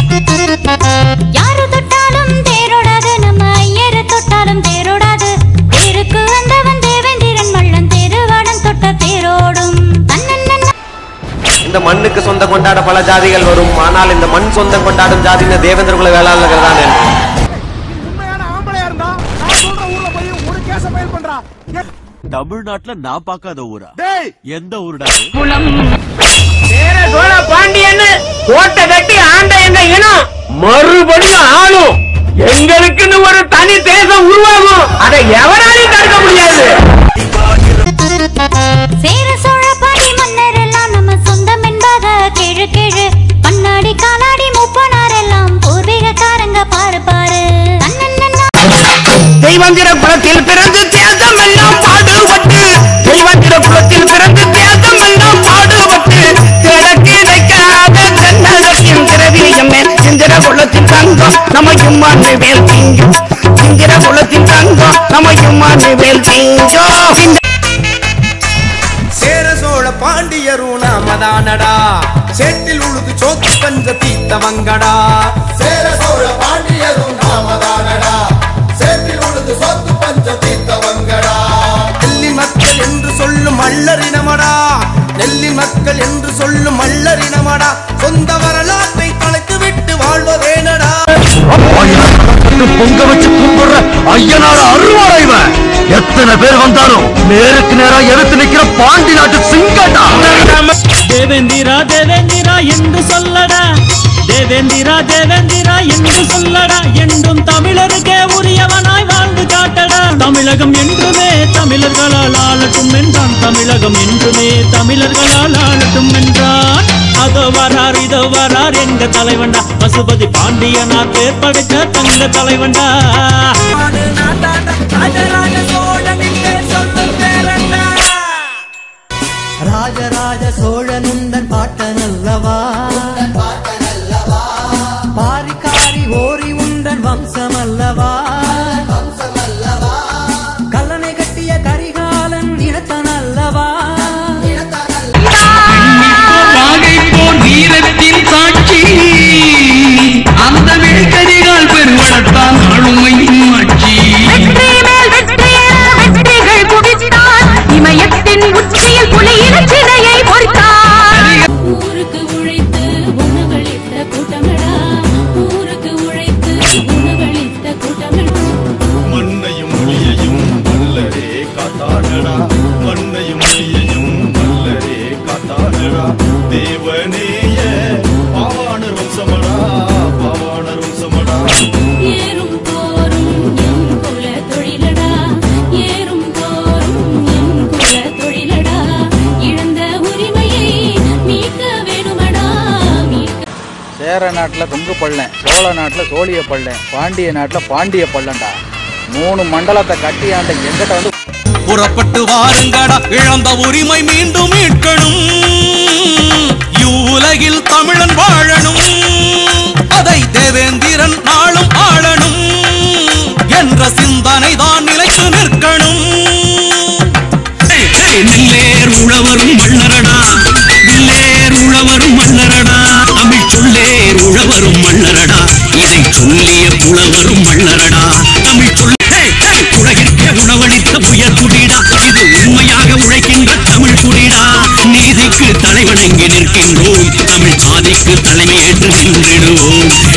யாரு தொட்டாலும் தேரோடாது நம்ம ஐயரு தொட்டாலும் தேரோடாது தேருக்கு வந்தவன் தேவேந்திரன் மள்ளன் தேருவாடன் தொட்ட தேரோடும் தன்னன்னன்ன இந்த மண்ணுக்கு சொந்தம் கொண்டாட பல ஜாதிகள் வரும் ஆனால் இந்த மண் சொந்தம் கொண்டாடும் ஜாதின தேவேந்திர குல வேளாளர்கள் தான் உண்மையான ஆம்பளையா இருந்தா நான் சொல்ற ஊர்ல போய் ஒரு கேஸ ஃபைல் பண்றா ஏ- தமிழ்நாட்டுல நான் பார்க்காத ஊரா டேய் எந்த ஊருடா சேர சோழ பாண்டியன்னு கோட்டை கட்டி ஆண்ட எங்க இனம் மறுபடியும் ஆளும் எங்களுக்குன்னு ஒரு தனி தேசம் உருவாகும் அதை எவனாலையும் தடுக்க முடியாது சேர சோழ பாடி மன்னர் எல்லாம் நம்ம சொந்தம் என்பத கேழு கேழு கண்ணாடி காலாடி மூப்பனார் எல்லாம் பூர்வீகக்காரங்க பாரு பாரு தன்னன்னன்னா தெய்வங்கிற குலத்தில் பிறந்து தேசம் எல்லாம் பாடுபட்டு தெய்வங்கிற குலத்தில் பிறந்து தேசம் எல்லாம் பாடுபட்டு கிழக்கு வைக்காத தென்னகத்தின் திரவியமே இந்திர குலத்தின் தங்கம் நம்ம இம்மாண்டு வேல் திங்கும் இந்திர குலத்தின் தங்கம் நம்ம இம்மாண்டு வேல் திங்கும் சேர சோழ பாண்டியரும் நாமதானடா சேற்றில் உழுது சோத்து பஞ்ச தீத்தவங்கடா சேர சோழ பாண்டியரும் நாமதானடா சேற்றில் உழுது சோத்து பஞ்ச தீத்தவங்கடா நெல்லி மக்கள் என்று சொல்லும் மல்லரினமடா நெல்லி மக்கள் என்று சொல்லும் மல்லரினமடா சொந்த வரலாற்றை கணக்கு விட்டு வாழ்வதேனடா பொங்க வச்சு கும்பிடுற ஐயனார அருவாடா இவன் எத்தனை பேர் வந்தாலும் நேருக்கு நேரா எடுத்து நிக்கிற பாண்டி நாட்டு சிங்கடா தேவேந்திரா தேவேந்திரா என்று சொல்லடா தேவேந்திரா தேவேந்திரா என்று சொல்லடா என்றும் தமிழருக்கே உரியவனாய் வாழ்ந்து காட்டடா தமிழகம் என்றுமே தமிழர்களால் ஆளட்டும் என்றான் தமிழகம் என்றுமே தமிழர்களால் ஆளட்டும் என்றான் அதோ வரார் இதோ வரார் எங்க தலைவன்டா பசுபதி பாண்டியனார் பேர் படைத்த தங்க தலைவன்டா ராஜராஜ சோழனுந்தன் பாட்டனல்லவா பாரிக்காரி ஓரி உந்தன் வம்சமல்லவா கல்லணை கட்டிய கரிகாலன் இனத்தனல்லவா போர் வீரத்தின் சாட்சி அந்த விழிக்கதிகால் பெருவளத்தான் ஆளுமையின் ஆட்சி இமயத்தின் உச்சியில் புலியின் சிலையை பொறித்தார் ஊருக்கு உழைத்து உணவளித்த கூட்டமடா ஊருக்கு உழைத்து உணவளித்த கூட்டமடா மண்ணையும் மொழியையும் வல்லரே காத்தாடடா மண்ணையும் மொழியையும் வல்லரே காத்தாடடா தேவனேய பாவாணர் வம்சமடா பாவாணர் வம்சமடா ஏறும் போரும் எம் குல தொழிலடா ஏறும் போரும் எம் குல தொழிலடா இழந்த உரிமையை மீட்க வேணுமடா மீட்க சேர நாட்டுல கொங்கு பள்ளம் சோழ நாட்டுல சோழிய பள்ளம் பாண்டிய நாட்டுல பாண்டிய பள்ளம்டா மூணு மண்டலத்தை கட்டி ஆண்ட எங்கிட்ட வந்து புறப்பட்டு வாருங்கடா இழந்த உரிமை மீண்டும் மீட்கணும் இவ்வுலகில் தமிழன் வாழணும் அதை தேவேந்திரன் நாளும் ஆளணும் என்ற சிந்தனை தான் நிலைத்து நிற்கணும் நெல்லேர் உழவரும் மன்னரடா நெல்லேர் உழவரும் மன்னரடா தமிழ் சொல்லேர் உழவரும் மன்னரடா இதை சொல்லிய புலவரும் மன்னரடா தமிழ் சொல்லே உலகிற்கே உணவளித்த உயர் குடிடா இது உண்மையாக உழைக்கின்ற தமிழ் குடிடா நீதிக்கு தலைவணங்கி நிற்கின்றோம் தமிழ் சாதிக்கு தலைமையேற்று நின்றிடுவோம்